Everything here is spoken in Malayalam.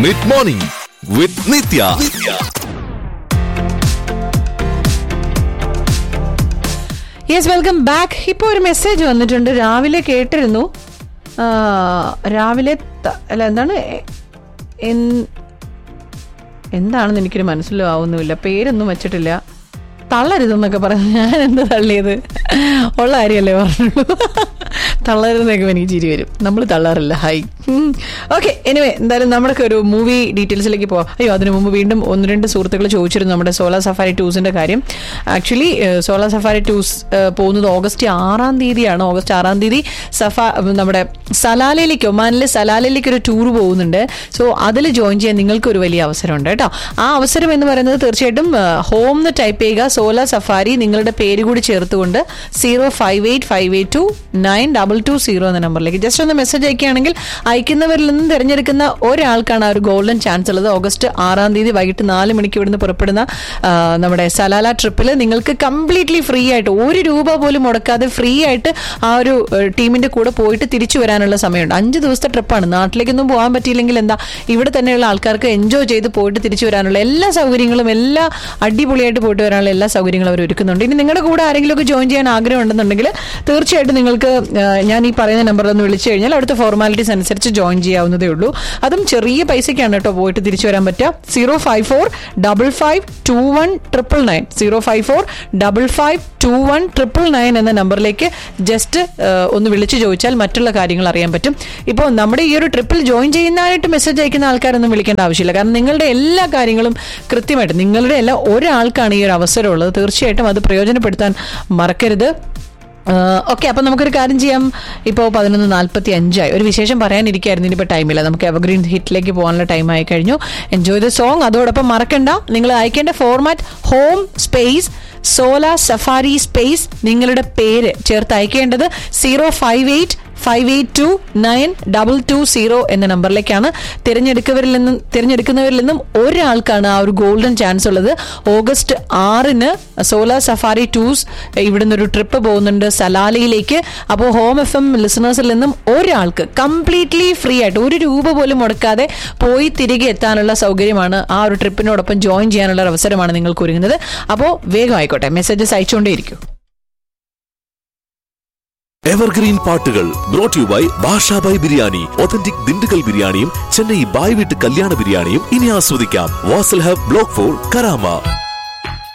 mid morning with Nithya yes welcome back ഇപ്പോൾ ഒരു മെസ്സേജ് വന്നിട്ടുണ്ട് രാവിലെ കേട്ടിരുന്നു ആ, രാവിലെ ത- അല്ല എന്താണ് എ- എൻ- എന്താണെന്ന് എനിക്കൊരു മനസ്സിലാവുന്നുമില്ല പേരൊന്നും വെച്ചിട്ടില്ല തള്ളരുതെന്നൊക്കെ പറഞ്ഞു ഞാൻ എന്താ തള്ളിയത് ഉള്ള കാര്യമല്ലേ പറഞ്ഞുള്ളൂ തള്ളരുതെന്നൊക്കെ എനിക്ക് ചിരി വരും നമ്മൾ തള്ളാറില്ല ഹൈ ഓക്കെ എനിവേ എന്തായാലും നമ്മുടെ ഒരു മൂവി ഡീറ്റെയിൽസിലേക്ക് പോവാം അയ്യോ അതിനു മുമ്പ് വീണ്ടും ഒന്ന് രണ്ട് സുഹൃത്തുക്കൾ ചോദിച്ചിരുന്നു നമ്മുടെ സോളാർ സഫാരി ടൂസിന്റെ കാര്യം ആക്ച്വലി സോളാർ സഫാരി ടൂസ് പോകുന്നത് ഓഗസ്റ്റ് ആറാം തീയതിയാണ് ഓഗസ്റ്റ് ആറാം തീയതി സഫാ നമ്മുടെ സലാലയിലേക്ക് ഒമാനിലെ സലാലയിലേക്ക് ഒരു ടൂർ പോകുന്നുണ്ട് സോ അതിൽ ജോയിൻ ചെയ്യാൻ നിങ്ങൾക്ക് ഒരു വലിയ അവസരമുണ്ട് കേട്ടോ ആ അവസരം എന്ന് പറയുന്നത് തീർച്ചയായിട്ടും ഹോം എന്ന് ടൈപ്പ് ചെയ്യുക സോലാർ സഫാരി നിങ്ങളുടെ പേര് കൂടി ചേർത്തുകൊണ്ട് zero five eight five eight two nine double two zero എന്ന നമ്പറിലേക്ക് ജസ്റ്റ് ഒന്ന് മെസ്സേജ് അയക്കുകയാണെങ്കിൽ അയക്കുന്നവരിൽ നിന്നും തിരഞ്ഞെടുക്കുന്ന ഒരാൾക്കാണ് ആ ഒരു ഗോൾഡൻ ചാൻസ് ഉള്ളത് ഓഗസ്റ്റ് ആറാം തീയതി വൈകിട്ട് നാല് മണിക്ക് ഇവിടുന്ന് പുറപ്പെടുന്ന ആ, നമ്മുടെ സലാല ട്രിപ്പിൽ നിങ്ങൾക്ക് കംപ്ലീറ്റ്ലി ഫ്രീ ആയിട്ട് ഒരു രൂപ പോലും മുടക്കാതെ ഫ്രീ ആയിട്ട് ആ ഒരു ടീമിന്റെ കൂടെ പോയിട്ട് തിരിച്ചു വരാനുള്ള സമയമുണ്ട് അഞ്ച് ദിവസത്തെ ട്രിപ്പാണ് നാട്ടിലേക്കൊന്നും പോകാൻ പറ്റിയില്ലെങ്കിൽ എന്താ ഇവിടെ തന്നെയുള്ള ആൾക്കാർക്ക് എൻജോയ് ചെയ്ത് പോയിട്ട് തിരിച്ചു വരാനുള്ള എല്ലാ സൗകര്യങ്ങളും എല്ലാ അടിപൊളിയായിട്ട് പോയിട്ട് വരാനുള്ള എല്ലാ സൗകര്യങ്ങളും അവർ ഒരുക്കുന്നുണ്ട് ഇനി നിങ്ങളുടെ കൂടെ ആരെങ്കിലും ഒക്കെ ജോയിൻ ചെയ്യാൻ ആഗ്രഹം ഉണ്ടെന്നുണ്ടെങ്കിൽ തീർച്ചയായിട്ടും നിങ്ങൾക്ക് ആ, ഞാൻ ഈ പറയുന്ന നമ്പറിൽ ഒന്ന് വിളിച്ചു കഴിഞ്ഞാൽ അടുത്ത ഫോർമാലിറ്റീസ് അനുസരിച്ച് ജോയിൻ ചെയ്യാവുന്നതേ ഉള്ളൂ അതും ചെറിയ പൈസയ്ക്കാണ് കേട്ടോ പോയിട്ട് തിരിച്ചു വരാൻ പറ്റുക zero five four double five two one triple nine zero five four double five two one triple nine എന്ന നമ്പറിലേക്ക് ജസ്റ്റ് ഒന്ന് വിളിച്ചു ചോദിച്ചാൽ മറ്റുള്ള കാര്യങ്ങൾ അറിയാൻ പറ്റും ഇപ്പോൾ നമ്മുടെ ഈ ഒരു ട്രിപ്പിൽ ജോയിൻ ചെയ്യുന്നതായിട്ട് മെസ്സേജ് അയക്കുന്ന ആൾക്കാരൊന്നും വിളിക്കേണ്ട ആവശ്യമില്ല കാരണം നിങ്ങളുടെ എല്ലാ കാര്യങ്ങളും കൃത്യമായിട്ട് നിങ്ങളുടെ എല്ലാ ഒരാൾക്കാണ് ഈ ഒരു അവസരം ഉള്ളത് തീർച്ചയായിട്ടും അത് പ്രയോജനപ്പെടുത്താൻ മറക്കരുത് ഓക്കെ അപ്പം നമുക്കൊരു കാര്യം ചെയ്യാം ഇപ്പോൾ പതിനൊന്ന് നാൽപ്പത്തി അഞ്ചായി ഒരു വിശേഷം പറയാനിരിക്കായിരുന്നു ഇനിയിപ്പോൾ ടൈമില്ല നമുക്ക് എവർഗ്രീൻ ഹിറ്റിലേക്ക് പോകാനുള്ള ടൈം ആയി കഴിഞ്ഞു എൻജോയ് ദ സോങ് അതോടൊപ്പം മറക്കണ്ട നിങ്ങൾ അയക്കേണ്ട format home space solar safari space നിങ്ങളുടെ പേര് ചേർത്ത് അയക്കേണ്ടത് zero five eight five eight two nine double two zero എന്ന നമ്പറിലേക്കാണ് തിരഞ്ഞെടുക്കവരിൽ നിന്നും തിരഞ്ഞെടുക്കുന്നവരിൽ നിന്നും ഒരാൾക്കാണ് ആ ഒരു ഗോൾഡൻ ചാൻസ് ഉള്ളത് ഓഗസ്റ്റ് ആറിന് സോലാർ സഫാരി ടൂസ് ഇവിടുന്ന് ഒരു ട്രിപ്പ് പോകുന്നുണ്ട് സലാലയിലേക്ക് അപ്പോൾ ഹോം എഫ് എം ലിസണേഴ്സിൽ നിന്നും ഒരാൾക്ക് കംപ്ലീറ്റ്ലി ഫ്രീ ആയിട്ട് ഒരു രൂപ പോലും മുടക്കാതെ പോയി തിരികെ എത്താനുള്ള സൗകര്യമാണ് ആ ഒരു ട്രിപ്പിനോടൊപ്പം ജോയിൻ ചെയ്യാനുള്ള ഒരു അവസരമാണ് നിങ്ങൾക്ക് ഒരുങ്ങുന്നത് അപ്പോൾ വേഗം ആയിക്കോട്ടെ മെസ്സേജസ് അയച്ചുകൊണ്ടേയിരിക്കും എവർഗ്രീൻ പാട്ടുകൾ brought you by Bashabhai biryani authentic Dindigul ബിരിയാണിയും ചെന്നൈ ബായ് വീട്ട് കല്യാണ ബിരിയാണിയും ഇനി ആസ്വദിക്കാം Vasal hub block four Karama